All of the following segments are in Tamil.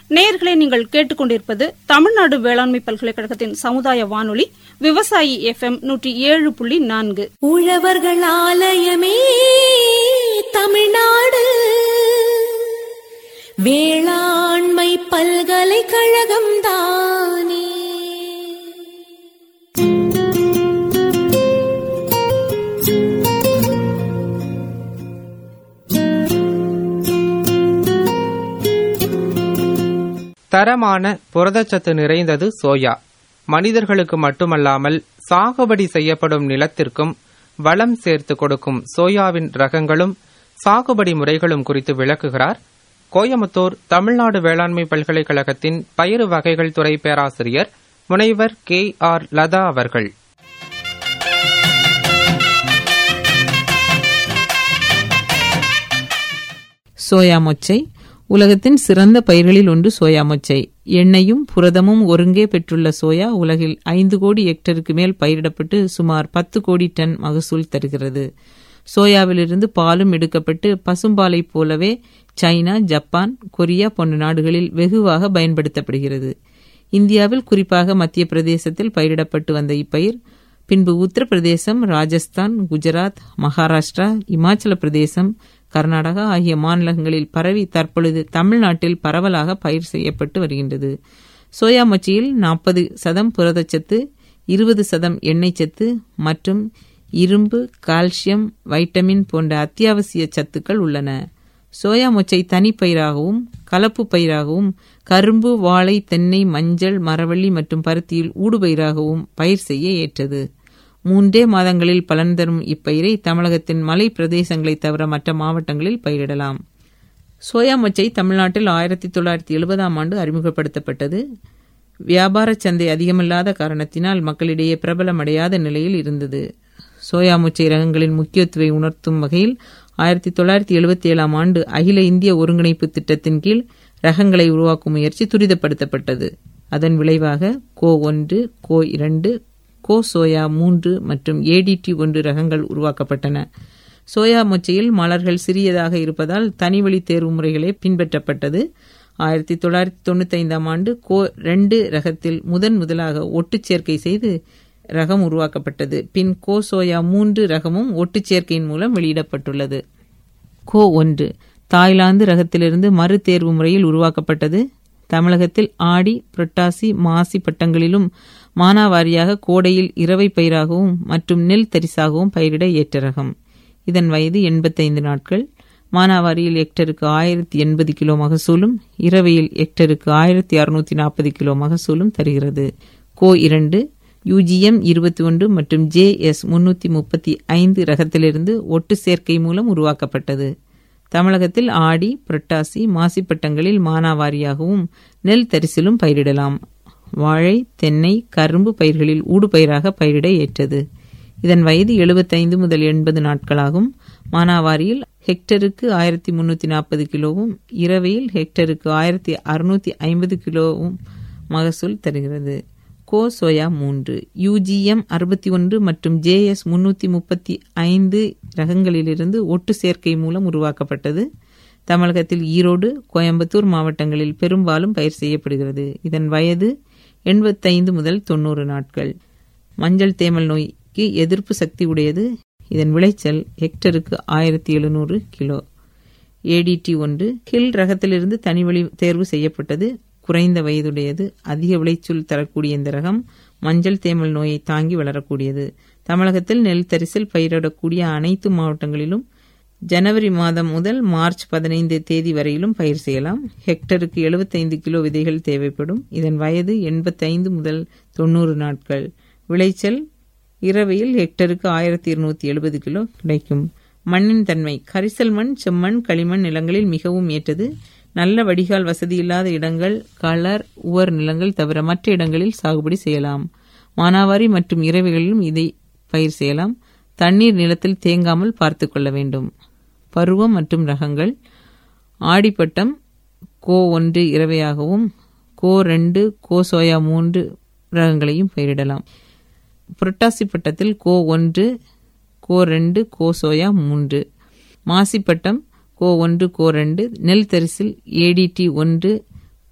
நேயர்களை நீங்கள் கேட்டுக்கொண்டிருப்பது தமிழ்நாடு வேளாண்மை பல்கலைக்கழகத்தின் சமுதாய வானொலி விவசாயி எஃப்எம் நூற்றி ஏழு புள்ளி நான்கு உழவர்கள் ஆலயமே தமிழ்நாடு வேளாண்மை பல்கலைக்கழகம் தானே தரமான புரதச்சத்து நிறைந்தது சோயா மனிதர்களுக்கு மட்டுமல்லாமல் சாகுபடி செய்யப்படும் நிலத்திற்கும் வளம் சேர்த்து கொடுக்கும் சோயாவின் ரகங்களும் சாகுபடி முறைகளும் குறித்து விளக்குகிறார் கோயமுத்தூர் தமிழ்நாடு வேளாண்மை பல்கலைக்கழகத்தின் பயிறு வகைகள் துறை பேராசிரியர் முனைவர் கே ஆர் லதா அவர்கள் சோயா மொச்சை உலகத்தின் சிறந்த பயிர்களில் ஒன்று சோயா மொச்சை எண்ணெயும் புரதமும் ஒருங்கே பெற்றுள்ள சோயா உலகில் ஐந்து கோடி ஹெக்டருக்கு மேல் பயிரிடப்பட்டு சுமார் பத்து கோடி டன் மகசூல் தருகிறது சோயாவிலிருந்து பாலும் எடுக்கப்பட்டு பசும்பாலைப் போலவே சைனா ஜப்பான் கொரியா போன்ற நாடுகளில் வெகுவாக பயன்படுத்தப்படுகிறது இந்தியாவில் குறிப்பாக மத்திய பிரதேசத்தில் பயிரிடப்பட்டு வந்த இப்பயிர் பின்பு உத்தரப்பிரதேசம் ராஜஸ்தான் குஜராத் மகாராஷ்டிரா இமாச்சல பிரதேசம் கர்நாடகா ஆகிய மாநிலங்களில் பரவி தற்பொழுது தமிழ்நாட்டில் பரவலாக பயிர் செய்யப்பட்டு வருகின்றது சோயா மொச்சியில் நாற்பது சதம் புரதச்சத்து இருபது சதம் எண்ணெய் சத்து மற்றும் இரும்பு கால்சியம் வைட்டமின் போன்ற அத்தியாவசிய சத்துக்கள் உள்ளன சோயா மொச்சை தனிப்பயிராகவும் கலப்பு பயிராகவும் கரும்பு வாழை தென்னை மஞ்சள் மரவள்ளி மற்றும் பருத்தியில் ஊடுபயிராகவும் பயிர் செய்ய ஏற்றது மூன்றே மாதங்களில் பலன் தரும் இப்பயிரை தமிழகத்தின் மலை பிரதேசங்களை தவிர மற்ற மாவட்டங்களில் பயிரிடலாம் சோயா மொச்சை தமிழ்நாட்டில் ஆயிரத்தி தொள்ளாயிரத்தி எழுபதாம் ஆண்டு அறிமுகப்படுத்தப்பட்டது வியாபார சந்தை அதிகமில்லாத காரணத்தினால் மக்களிடையே பிரபலமடையாத நிலையில் இருந்தது சோயா மொச்சை ரகங்களின் முக்கியத்துவை உணர்த்தும் வகையில் ஆயிரத்தி தொள்ளாயிரத்தி எழுபத்தி ஏழாம் ஆண்டு அகில இந்திய ஒருங்கிணைப்பு திட்டத்தின் கீழ் ரகங்களை உருவாக்கும் முயற்சி துரிதப்படுத்தப்பட்டது அதன் விளைவாக கோ ஒன்று கோ இரண்டு கோ சோயா மூன்று மற்றும் ஏடிடி ஒன்று ரகங்கள் உருவாக்கப்பட்டன சோயா மொச்சையில் மலர்கள் சிறியதாக இருப்பதால் தனிவழி தேர்வு முறைகளே பின்பற்றப்பட்டது ஆயிரத்தி தொள்ளாயிரத்தி தொண்ணூத்தி ஐந்தாம் ஆண்டு கோ ரெண்டு ரகத்தில் முதன் முதலாக ஒட்டுச் சேர்க்கை செய்து ரகம் உருவாக்கப்பட்டது பின் கோ சோயா மூன்று ரகமும் ஒட்டுச் சேர்க்கையின் மூலம் வெளியிடப்பட்டுள்ளது கோ ஒன்று தாய்லாந்து ரகத்திலிருந்து மறு தேர்வு முறையில் உருவாக்கப்பட்டது தமிழகத்தில் ஆடி புரட்டாசி மாசி பட்டங்களிலும் மானாவாரியாக கோடையில் இரவை பயிராகவும் மற்றும் நெல் தரிசாகவும் பயிரிட ஏற்ற ரகம் இதன் வயது எண்பத்தைந்து நாட்கள் மானாவாரியில் ஹெக்டருக்கு ஆயிரத்தி எண்பது கிலோ மகசூலும் இரவையில் ஹெக்டருக்கு ஆயிரத்தி அறுநூத்தி நாற்பது கிலோ மகசூலும் தருகிறது கோ இரண்டு யூஜிஎம் இருபத்தி ஒன்று மற்றும் ஜே எஸ் முன்னூத்தி முப்பத்தி ஐந்து ரகத்திலிருந்து ஒட்டு சேர்க்கை மூலம் உருவாக்கப்பட்டது தமிழகத்தில் ஆடி புரட்டாசி மாசிப்பட்டங்களில் மானாவாரியாகவும் நெல் தரிசிலும் பயிரிடலாம் வாழை தென்னை கரும்பு பயிர்களில் ஊடுபயிராக பயிரிட ஏற்றது இதன் வயது எழுபத்தைந்து முதல் எண்பது நாட்களாகும் மானாவாரியில் ஹெக்டருக்கு ஆயிரத்தி முன்னூத்தி நாற்பது கிலோவும் இரவையில் ஹெக்டருக்கு ஆயிரத்தி அறுநூத்தி ஐம்பது கிலோவும் மகசூல் தருகிறது கோ சோயா மூன்று யூஜிஎம் அறுபத்தி ஒன்று மற்றும் ஜேஎஸ் முன்னூத்தி முப்பத்தி ஐந்து ரகங்களிலிருந்து ஒட்டு சேர்க்கை மூலம் உருவாக்கப்பட்டது தமிழகத்தில் ஈரோடு கோயம்புத்தூர் மாவட்டங்களில் பெரும்பாலும் பயிர் செய்யப்படுகிறது இதன் வயது எண்பத்தைந்து முதல் தொண்ணூறு நாட்கள் மஞ்சள் தேமல் நோய்க்கு எதிர்ப்பு சக்தி உடையது இதன் விளைச்சல் ஹெக்டருக்கு ஆயிரத்தி எழுநூறு கிலோ ஏடிடி ஒன்று ஹில் ரகத்திலிருந்து தனிவழி தேர்வு செய்யப்பட்டது குறைந்த வயதுடையது அதிக விளைச்சல் தரக்கூடிய இந்த ரகம் மஞ்சள் தேமல் நோயை தாங்கி வளரக்கூடியது தமிழகத்தில் நெல் தரிசில் பயிரிடக்கூடிய அனைத்து மாவட்டங்களிலும் ஜனவரி மாதம் முதல் மார்ச் பதினைந்து தேதி வரையிலும் பயிர் செய்யலாம் ஹெக்டருக்கு எழுபத்தைந்து கிலோ விதைகள் தேவைப்படும் இதன் வயது எண்பத்தைந்து முதல் தொண்ணூறு நாட்கள் விளைச்சல் இரவையில் ஹெக்டருக்கு ஆயிரத்தி இருநூத்தி எழுபது கிலோ கிடைக்கும் மண்ணின் தன்மை கரிசல் மண் செம்மண் களிமண் நிலங்களில் மிகவும் ஏற்றது நல்ல வடிகால் வசதி இல்லாத இடங்கள் களர் உவர் நிலங்கள் தவிர மற்ற இடங்களில் சாகுபடி செய்யலாம் மானாவாரி மற்றும் இரவைகளிலும் இதை பயிர் செய்யலாம் தண்ணீர் நிலத்தில் தேங்காமல் பார்த்து கொள்ள வேண்டும் பருவம் மற்றும் ரகங்கள் ஆடிப்பட்டம் கோ ஒன்று இரவையாகவும் கோ ரெண்டு கோ சோயா மூன்று ரகங்களையும் பயிரிடலாம் புரட்டாசி பட்டத்தில் கோ ஒன்று கோ ரெண்டு கோ சோயா மூன்று மாசிப்பட்டம் கோ ஒன்று கோ ரெண்டு நெல் தரிசில் ஏடிடி ஒன்று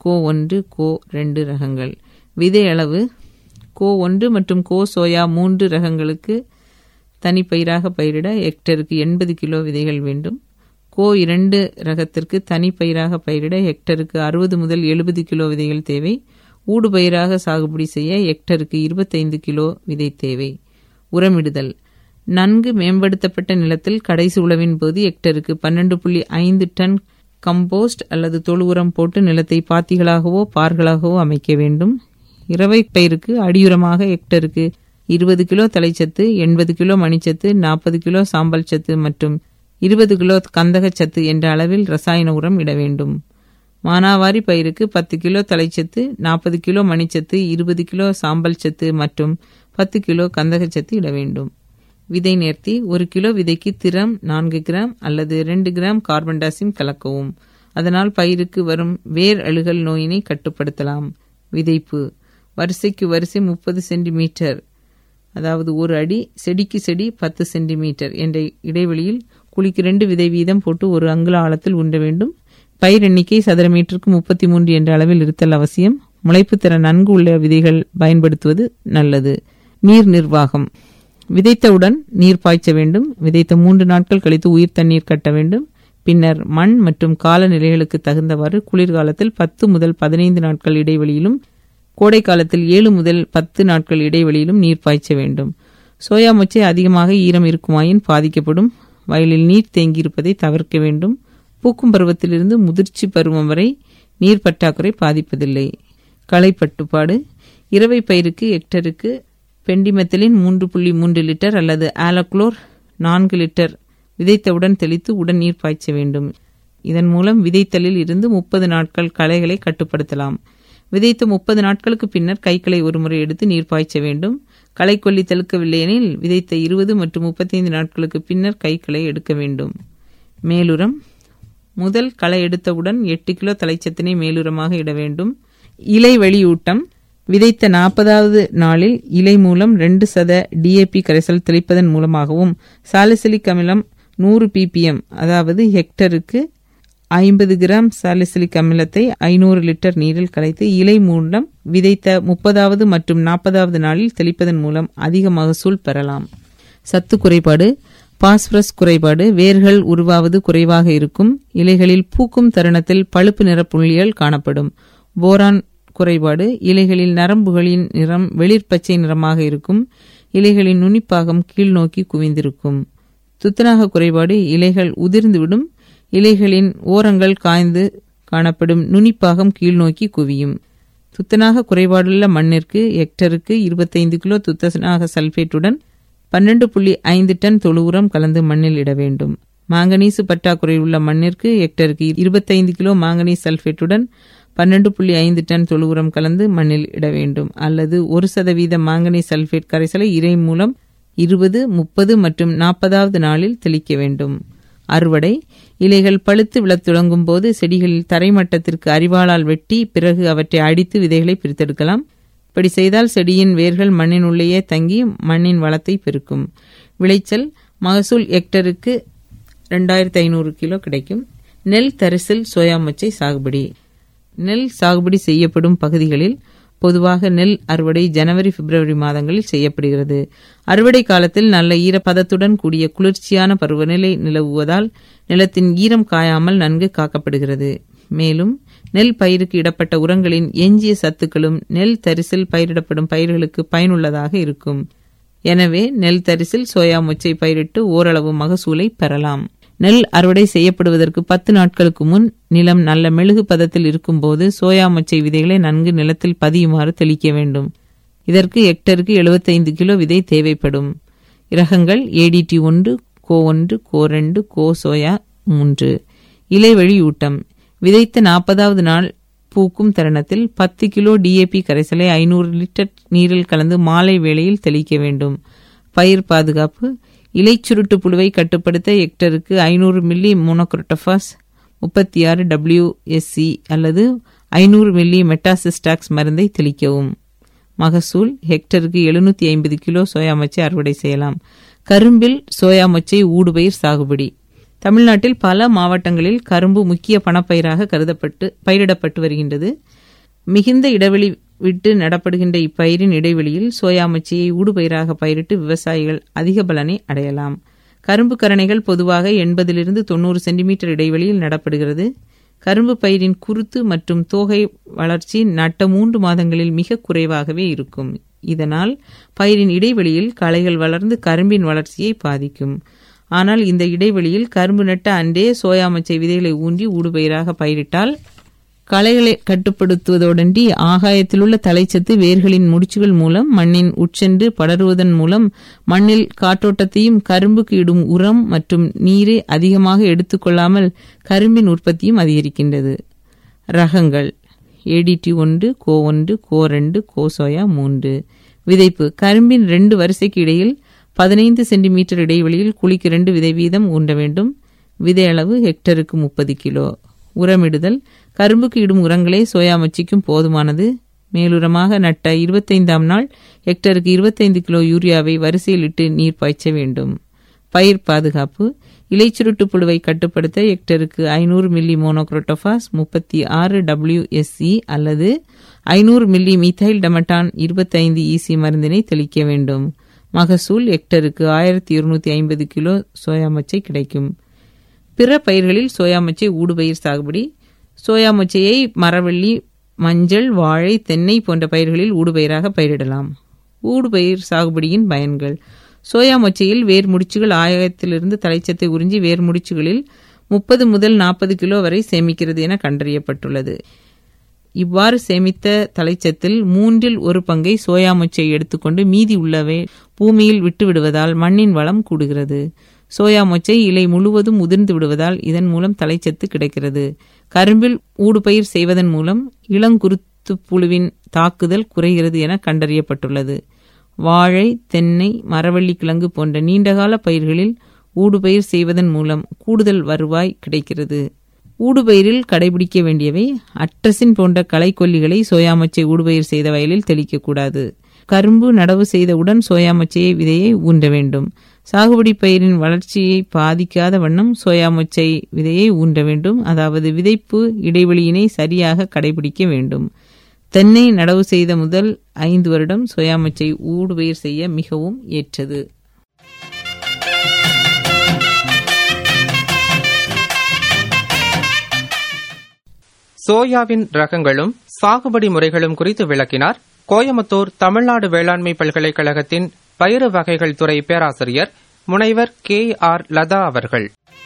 கோ ஒன்று கோ ரெண்டு ரகங்கள் விதை அளவு கோ ஒன்று மற்றும் கோ சோயா மூன்று ரகங்களுக்கு தனிப்பயிராக பயிரிட ஹெக்டருக்கு எண்பது கிலோ விதைகள் வேண்டும் கோ இரண்டு ரகத்திற்கு தனிப்பயிராக பயிரிட ஹெக்டருக்கு அறுபது முதல் எழுபது கிலோ விதைகள் தேவை ஊடுபயிராக சாகுபடி செய்ய ஹெக்டருக்கு இருபத்தைந்து கிலோ விதை தேவை உரமிடுதல் நன்கு மேம்படுத்தப்பட்ட நிலத்தில் கடைசி உழவின் போது ஹெக்டருக்கு பன்னெண்டு புள்ளி ஐந்து டன் கம்போஸ்ட் அல்லது தொழு உரம் போட்டு நிலத்தை பாத்திகளாகவோ பார்களாகவோ அமைக்க வேண்டும் இரவை பயிருக்கு அடியுரமாக ஹெக்டருக்கு இருபது கிலோ தலைச்சத்து எண்பது கிலோ மணிச்சத்து நாற்பது கிலோ சாம்பல் சத்து மற்றும் இருபது கிலோ கந்தகச்சத்து என்ற அளவில் ரசாயன உரம் இட வேண்டும் மானாவாரி பயிருக்கு பத்து கிலோ தலைச்சத்து நாற்பது கிலோ மணிச்சத்து இருபது கிலோ சாம்பல் சத்து மற்றும் பத்து கிலோ கந்தகச்சத்து இட வேண்டும் விதை நேர்த்தி ஒரு கிலோ விதைக்கு திரம் நான்கு கிராம் அல்லது ரெண்டு கிராம் கார்பன் டாசிம் கலக்கவும் அதனால் பயிருக்கு வரும் வேர் அழுகல் நோயினை கட்டுப்படுத்தலாம் விதைப்பு வரிசைக்கு வரிசை முப்பது சென்டிமீட்டர் அதாவது ஒரு அடி செடிக்கு செடி பத்து சென்டிமீட்டர் என்ற இடைவெளியில் குழிக்கு ரெண்டு விதை வீதம் போட்டு ஒரு அங்குல ஆழத்தில் உண்ட வேண்டும் பயிர் எண்ணிக்கை சதுர மீட்டருக்கு முப்பத்தி மூன்று என்ற அளவில் இருத்தல் அவசியம் முளைப்பு திறன் நன்கு உள்ள விதைகள் பயன்படுத்துவது நல்லது நீர் நிர்வாகம் விதைத்தவுடன் நீர் பாய்ச்ச வேண்டும் விதைத்த மூன்று நாட்கள் கழித்து உயிர் தண்ணீர் கட்ட வேண்டும் பின்னர் மண் மற்றும் காலநிலைகளுக்கு தகுந்தவாறு குளிர்காலத்தில் பத்து முதல் பதினைந்து நாட்கள் இடைவெளியிலும் கோடை காலத்தில் ஏழு முதல் பத்து நாட்கள் இடைவெளியிலும் நீர் பாய்ச்ச வேண்டும் சோயா மொச்சை அதிகமாக ஈரம் இருக்குமாயின் பாதிக்கப்படும் வயலில் நீர் தேங்கியிருப்பதை தவிர்க்க வேண்டும் பூக்கும் பருவத்திலிருந்து முதிர்ச்சி பருவம் வரை நீர் பற்றாக்குறை பாதிப்பதில்லை களைப்பட்டுப்பாடு இரவை பயிருக்கு ஹெக்டருக்கு பெண்டிமெத்தலின் மூன்று புள்ளி மூன்று லிட்டர் அல்லது ஆலக்ளோர் நான்கு லிட்டர் விதைத்தவுடன் தெளித்து உடன் நீர் பாய்ச்ச வேண்டும் இதன் மூலம் விதைத்தலில் இருந்து முப்பது நாட்கள் களைகளை கட்டுப்படுத்தலாம் விதைத்த முப்பது நாட்களுக்கு பின்னர் கைகளை ஒருமுறை எடுத்து நீர் பாய்ச்ச வேண்டும் களை கொல்லி தெளிக்கவில்லை எனில் விதைத்த இருபது மற்றும் முப்பத்தைந்து நாட்களுக்கு பின்னர் கைகளை எடுக்க வேண்டும் மேலுரம் முதல் களை எடுத்தவுடன் எட்டு கிலோ தலைச்சத்தினை மேலுரமாக இட வேண்டும் இலை வெளியூட்டம் விதைத்த நாற்பதாவது நாளில் இலை மூலம் ரெண்டு சத டிஏபி கரைசல் தெளிப்பதன் மூலமாகவும் சாலிசிலிக் அமிலம் நூறு பிபிஎம் அதாவது ஹெக்டருக்கு ஐம்பது கிராம் சாலிசிலிக் அமிலத்தை ஐநூறு லிட்டர் நீரில் கலைத்து இலை மூலம் விதைத்த முப்பதாவது மற்றும் நாற்பதாவது நாளில் தெளிப்பதன் மூலம் அதிக மகசூல் பெறலாம் சத்து குறைபாடு பாஸ்பரஸ் குறைபாடு வேர்கள் உருவாவது குறைவாக இருக்கும் இலைகளில் பூக்கும் தருணத்தில் பழுப்பு நிற புள்ளிகள் காணப்படும் போரான் குறைபாடு இலைகளில் நரம்புகளின் நிறம் வெளிர்பச்சை நிறமாக இருக்கும் இலைகளின் நுனிப்பாகம் கீழ்நோக்கி குவிந்திருக்கும் துத்தநாக குறைபாடு இலைகள் உதிர்ந்துவிடும் இலைகளின் ஓரங்கள் காய்ந்து காணப்படும் நுனிப்பாகம் கீழ்நோக்கி குவியும் துத்தநாக குறைபாடுள்ள மண்ணிற்கு ஹெக்டருக்கு இருபத்தைந்து கிலோ துத்தநாக சல்பேட்டுடன் பன்னெண்டு புள்ளி ஐந்து டன் தொழு உரம் கலந்து மண்ணில் இட வேண்டும் மாங்கனீசு பற்றாக்குறை உள்ள மண்ணிற்கு ஹெக்டருக்கு இருபத்தைந்து கிலோ மாங்கனீஸ் சல்பேட்டுடன் பன்னெண்டு புள்ளி ஐந்து டன் தொழு உரம் கலந்து மண்ணில் இட வேண்டும் அல்லது ஒரு சதவீத மாங்கனீஸ் சல்பேட் கரைசலை இறை மூலம் இருபது முப்பது மற்றும் நாற்பதாவது நாளில் தெளிக்க வேண்டும் அறுவடை இலைகள் பழுத்து விழத் தொடங்கும் போது செடிகளில் தரைமட்டத்திற்கு அரிவாளால் வெட்டி பிறகு அவற்றை அடித்து விதைகளை பிரித்தெடுக்கலாம் இப்படி செய்தால் செடியின் வேர்கள் மண்ணின் உள்ளேயே தங்கி மண்ணின் வளத்தை பெருக்கும் விளைச்சல் மகசூல் ஹெக்டருக்கு ரெண்டாயிரத்தி ஐநூறு கிலோ கிடைக்கும் நெல் தரிசில் சோயா மொச்சை சாகுபடி நெல் சாகுபடி செய்யப்படும் பகுதிகளில் பொதுவாக நெல் அறுவடை ஜனவரி பிப்ரவரி மாதங்களில் செய்யப்படுகிறது அறுவடை காலத்தில் நல்ல ஈரப்பதத்துடன் கூடிய குளிர்ச்சியான பருவநிலை நிலவுவதால் நிலத்தின் ஈரம் காயாமல் நன்கு காக்கப்படுகிறது மேலும் நெல் பயிருக்கு இடப்பட்ட உரங்களின் எஞ்சிய சத்துக்களும் நெல் தரிசில் பயிரிடப்படும் பயிர்களுக்கு பயனுள்ளதாக இருக்கும் எனவே நெல் தரிசில் சோயா மொச்சை பயிரிட்டு ஓரளவு மகசூலை பெறலாம் நெல் அறுவடை செய்யப்படுவதற்கு பத்து நாட்களுக்கு முன் நிலம் நல்ல மெழுகு பதத்தில் இருக்கும்போது சோயா மொச்சை விதைகளை நன்கு நிலத்தில் பதியுமாறு தெளிக்க வேண்டும் இதற்கு ஹெக்டருக்கு 75 கிலோ விதை தேவைப்படும் இரகங்கள் ஏடிடி ஒன்று கோ ஒன்று கோ ரெண்டு கோ சோயா மூன்று இலை வெளியூட்டம் விதைத்த நாற்பதாவது நாள் பூக்கும் தருணத்தில் பத்து கிலோ டிஏபி கரைசலை ஐநூறு லிட்டர் நீரில் கலந்து மாலை வேளையில் தெளிக்க வேண்டும் பயிர் பாதுகாப்பு இலைச்சுருட்டு புழுவை கட்டுப்படுத்த ஹெக்டருக்கு ஐநூறு மில்லி மோனோக்ரோட்டோபாஸ் முப்பத்தி ஆறு டபிள்யூஎஸ்சி அல்லது ஐநூறு மில்லி மெட்டாசிஸ்டாக்ஸ் மருந்தை தெளிக்கவும் மகசூல் ஹெக்டருக்கு எழுநூத்தி ஐம்பது கிலோ சோயா மொச்சை அறுவடை செய்யலாம் கரும்பில் சோயா மொச்சை ஊடுபயிர் சாகுபடி தமிழ்நாட்டில் பல மாவட்டங்களில் கரும்பு முக்கிய பணப்பயிராக கருதப்பட்டு பயிரிடப்பட்டு வருகின்றது மிகுந்த இடைவெளி விட்டு நடப்படுகின்ற இப்பயிரின் இடைவெளியில் சோயா மச்சியை ஊடுபயிராக பயிரிட்டு விவசாயிகள் அதிக பலனை அடையலாம் கரும்பு கரணைகள் பொதுவாக எண்பதிலிருந்து தொண்ணூறு சென்டிமீட்டர் இடைவெளியில் நடப்படுகிறது கரும்பு பயிரின் குருத்து மற்றும் தோகை வளர்ச்சி நட்ட மூன்று மாதங்களில் மிக குறைவாகவே இருக்கும் இதனால் பயிரின் இடைவெளியில் களைகள் வளர்ந்து கரும்பின் வளர்ச்சியை பாதிக்கும் ஆனால் இந்த இடைவெளியில் கரும்பு நட்ட அன்றே சோயா மச்சை விதைகளை ஊன்றி ஊடுபயிராக பயிரிட்டால் களைகளை கட்டுப்படுத்துவதோடன்றி ஆகாயத்திலுள்ள தலைச்சத்து வேர்களின் முடிச்சுகள் மூலம் மண்ணின் உட்சென்று படருவதன் மூலம் மண்ணில் காற்றோட்டத்தையும் கரும்புக்கு இடும் உரம் மற்றும் நீரை அதிகமாக எடுத்துக்கொள்ளாமல் கரும்பின் உற்பத்தியும் அதிகரிக்கின்றது ரகங்கள் ஏடிடி ஒன்று கோ ஒன்று கோ ரெண்டு கோ சோயா மூன்று விதைப்பு கரும்பின் ரெண்டு வரிசைக்கு இடையில் பதினைந்து சென்டிமீட்டர் இடைவெளியில் குழிக்கு ரெண்டு விதை வீதம் ஊன்ற வேண்டும் விதை அளவு ஹெக்டருக்கு முப்பது கிலோ உரமிடுதல் கரும்புக்கு இடும் உரங்களே சோயா மச்சிக்கும் போதுமானது மேலுரமாக நட்ட இருபத்தைந்தாம் நாள் ஹெக்டருக்கு இருபத்தைந்து கிலோ யூரியாவை வரிசையில் இட்டு நீர் பாய்ச்ச வேண்டும் பயிர் பாதுகாப்பு இலைச்சுருட்டு புழுவை கட்டுப்படுத்த ஹெக்டருக்கு ஐநூறு மில்லி மோனோக்ரோட்டோபாஸ் முப்பத்தி ஆறு டபிள்யூஎஸ்சி அல்லது ஐநூறு மில்லி மிதைல் டமட்டான் இருபத்தைந்து இசி மருந்தினை தெளிக்க வேண்டும் மகசூல் ஹெக்டருக்கு ஆயிரத்தி இருநூத்தி ஐம்பது கிலோ சோயா மச்சை கிடைக்கும் பிற பயிர்களில் சோயா மச்சை ஊடுபயிர் சாகுபடி சோயா மச்சையை மரவள்ளி மஞ்சள் வாழை தென்னை போன்ற பயிர்களில் ஊடுபயிராக பயிரிடலாம் ஊடுபயிர் சாகுபடியின் பயன்கள் சோயா மொச்சையில் வேர் முடிச்சுகள் ஆயத்திலிருந்து தலைச்சத்தை உறிஞ்சி வேர் முடிச்சுகளில் முப்பது முதல் நாற்பது கிலோ வரை சேமிக்கிறது என கண்டறியப்பட்டுள்ளது இவ்வாறு சேமித்த தலைச்சத்தில் மூன்றில் ஒரு பங்கை சோயா மொச்சை எடுத்துக்கொண்டு மீதி உள்ளவை பூமியில் விட்டுவிடுவதால் மண்ணின் வளம் கூடுகிறது சோயா மொச்சை இலை முழுவதும் உதிர்ந்து விடுவதால் இதன் மூலம் தலைச்சத்து கிடைக்கிறது கரும்பில் ஊடுபயிர் செய்வதன் மூலம் இளங்குருத்து புழுவின் தாக்குதல் குறைகிறது என கண்டறியப்பட்டுள்ளது வாழை தென்னை மரவள்ளி கிழங்கு போன்ற நீண்டகால பயிர்களில் ஊடுபயிர் செய்வதன் மூலம் கூடுதல் வருவாய் கிடைக்கிறது ஊடுபயிரில் கடைபிடிக்க வேண்டியவை அட்ரசின் போன்ற களைக்கொல்லிகளை சோயாமச்சை ஊடுபயிர் செய்த வயலில் தெளிக்கக்கூடாது கரும்பு நடவு செய்தவுடன் சோயாமச்சையை விதையை ஊன்ற வேண்டும் சாகுபடி பயிரின் வளர்ச்சியை பாதிக்காத வண்ணம் சோயாமொச்சை விதையை ஊன்ற வேண்டும் அதாவது விதைப்பு இடைவெளியினை சரியாக கடைபிடிக்க வேண்டும் தென்னை நடவு செய்த முதல் ஐந்து வருடம் சோயாமொச்சை ஊடுபயிர் செய்ய மிகவும் ஏற்றது சோயாவின் ரகங்களும் சாகுபடி முறைகளும் குறித்து விளக்கினார் கோயமுத்தூர் தமிழ்நாடு வேளாண்மை பல்கலைக்கழகத்தின் பயிறு வகைகள் துறை பேராசிரியர் முனைவர் கே ஆர் லதா அவர்கள்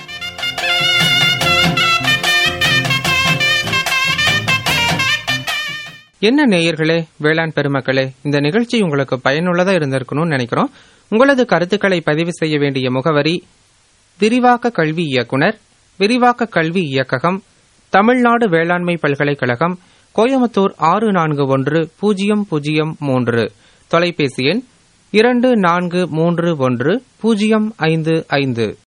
என்ன நேயர்களே வேளாண் பெருமக்களே இந்த நிகழ்ச்சி உங்களுக்கு பயனுள்ளதா இருந்திருக்கணும்னு நினைக்கிறோம் உங்களது கருத்துக்களை பதிவு செய்ய வேண்டிய முகவரி விரிவாக்க கல்வி இயக்குனர் விரிவாக்க கல்வி இயக்ககம் தமிழ்நாடு வேளாண்மை பல்கலைக்கழகம் கோயமுத்தூர் ஆறு நான்கு ஒன்று பூஜ்ஜியம் பூஜ்ஜியம் மூன்று தொலைபேசி எண் இரண்டு நான்கு மூன்று ஒன்று பூஜ்ஜியம் ஐந்து ஐந்து